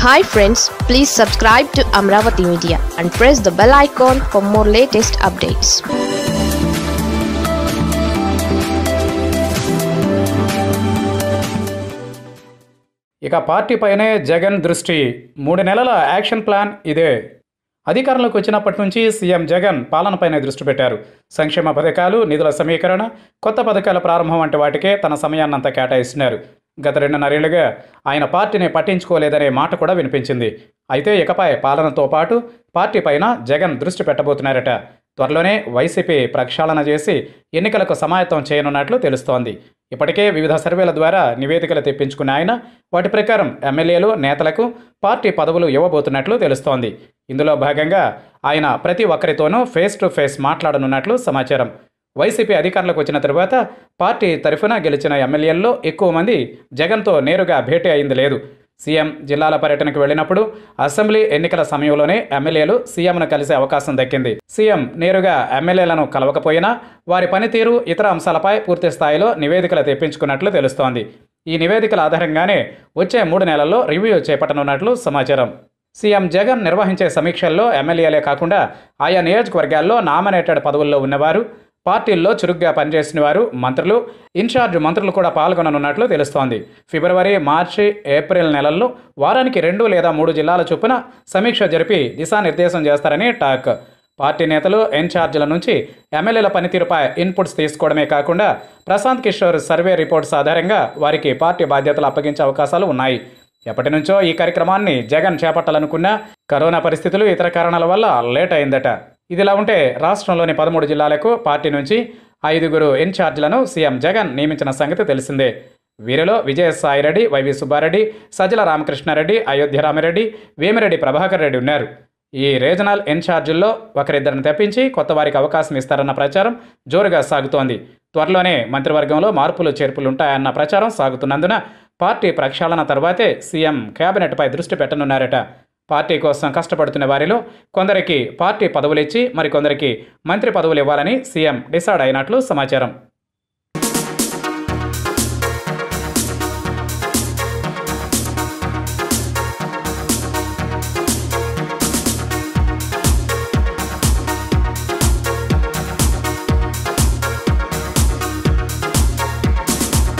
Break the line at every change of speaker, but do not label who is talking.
hi friends please subscribe to Amaravati media and press the bell icon for more latest updates
ఇక పార్టీపైనే జగన్ దృష్టి మూడు నెలల యాక్షన్ ప్లాన్ ఇదే అధికారంలోకి వచ్చినప్పటి నుంచి సీఎం జగన్ పాలనపైనే దృష్టి పెట్టారు సంక్షేమ పథకాలు నిధుల సమీకరణ కొత్త పథకాల ప్రారంభం వంటి వాటికే తన సమయాన్నంతా కేటాయిస్తున్నారు గత రెండున్నరేళ్లుగా ఆయన పార్టీని పట్టించుకోలేదనే మాట కూడా వినిపించింది అయితే ఇకపై పాలనతో పాటు పార్టీ పైన జగన్ దృష్టి పెట్టబోతున్నారట త్వరలోనే వైసీపీ ప్రక్షాళన చేసి ఎన్నికలకు సమాయత్తం చేయనున్నట్లు తెలుస్తోంది ఇప్పటికే వివిధ సర్వేల ద్వారా నివేదికలు తెప్పించుకున్న ఆయన వాటి ప్రకారం ఎమ్మెల్యేలు నేతలకు పార్టీ పదవులు ఇవ్వబోతున్నట్లు తెలుస్తోంది ఇందులో భాగంగా ఆయన ప్రతి ఒక్కరితోనూ ఫేస్ టు ఫేస్ మాట్లాడనున్నట్లు సమాచారం వైసీపీ అధికారంలోకి వచ్చిన తరువాత పార్టీ తరఫున గెలిచిన ఎమ్మెల్యేల్లో ఎక్కువ మంది జగన్తో నేరుగా భేటీ అయింది లేదు సీఎం జిల్లాల పర్యటనకు వెళ్ళినప్పుడు అసెంబ్లీ ఎన్నికల సమయంలోనే ఎమ్మెల్యేలు సీఎంను కలిసే అవకాశం దక్కింది సీఎం నేరుగా ఎమ్మెల్యేలను కలవకపోయినా వారి పనితీరు ఇతర అంశాలపై పూర్తి స్థాయిలో నివేదికలు తెప్పించుకున్నట్లు తెలుస్తోంది ఈ నివేదికల ఆధారంగానే వచ్చే మూడు నెలల్లో రివ్యూ చేపట్టనున్నట్లు సమాచారం సీఎం జగన్ నిర్వహించే సమీక్షల్లో ఎమ్మెల్యేలే కాకుండా ఆయా నియోజకవర్గాల్లో నామినేటెడ్ పదవుల్లో ఉన్నవారు పార్టీల్లో చురుగ్గా పనిచేసిన వారు మంత్రులు ఇన్ఛార్జ్ మంత్రులు కూడా పాల్గొననున్నట్లు తెలుస్తోంది ఫిబ్రవరి మార్చి ఏప్రిల్ నెలల్లో వారానికి రెండు లేదా మూడు జిల్లాల చొప్పున సమీక్ష జరిపి దిశానిర్దేశం చేస్తారని టాక్ పార్టీ నేతలు ఇన్ఛార్జీల నుంచి ఎమ్మెల్యేల పనితీరుపై ఇన్పుట్స్ తీసుకోవడమే కాకుండా ప్రశాంత్ కిషోర్ సర్వే రిపోర్ట్స్ ఆధారంగా వారికి పార్టీ బాధ్యతలు అప్పగించే అవకాశాలు ఉన్నాయి ఎప్పటి నుంచో ఈ కార్యక్రమాన్ని జగన్ చేపట్టాలనుకున్నా కరోనా పరిస్థితులు ఇతర కారణాల వల్ల లేట్ అయిందట ఇదిలా ఉంటే రాష్ట్రంలోని పదమూడు జిల్లాలకు పార్టీ నుంచి ఐదుగురు ఇన్ఛార్జీలను సీఎం జగన్ నియమించిన సంగతి తెలిసిందే వీరిలో విజయసాయిరెడ్డి వైవి సుబ్బారెడ్డి సజ్జల రామకృష్ణారెడ్డి అయోధ్య రామిరెడ్డి వేమిరెడ్డి ప్రభాకర్ రెడ్డి ఉన్నారు ఈ రీజనల్ ఇన్ఛార్జీల్లో ఒకరిద్దరిని తెప్పించి కొత్త వారికి అవకాశం ఇస్తారన్న ప్రచారం జోరుగా సాగుతోంది త్వరలోనే మంత్రివర్గంలో మార్పులు చేర్పులు ఉంటాయన్న ప్రచారం సాగుతున్నందున పార్టీ ప్రక్షాళన తర్వాతే సీఎం కేబినెట్పై దృష్టి పెట్టనున్నారట పార్టీ కోసం కష్టపడుతున్న వారిలో కొందరికి పార్టీ పదవులిచ్చి మరికొందరికి మంత్రి పదవులు ఇవ్వాలని సీఎం డిసైడ్ అయినట్లు సమాచారం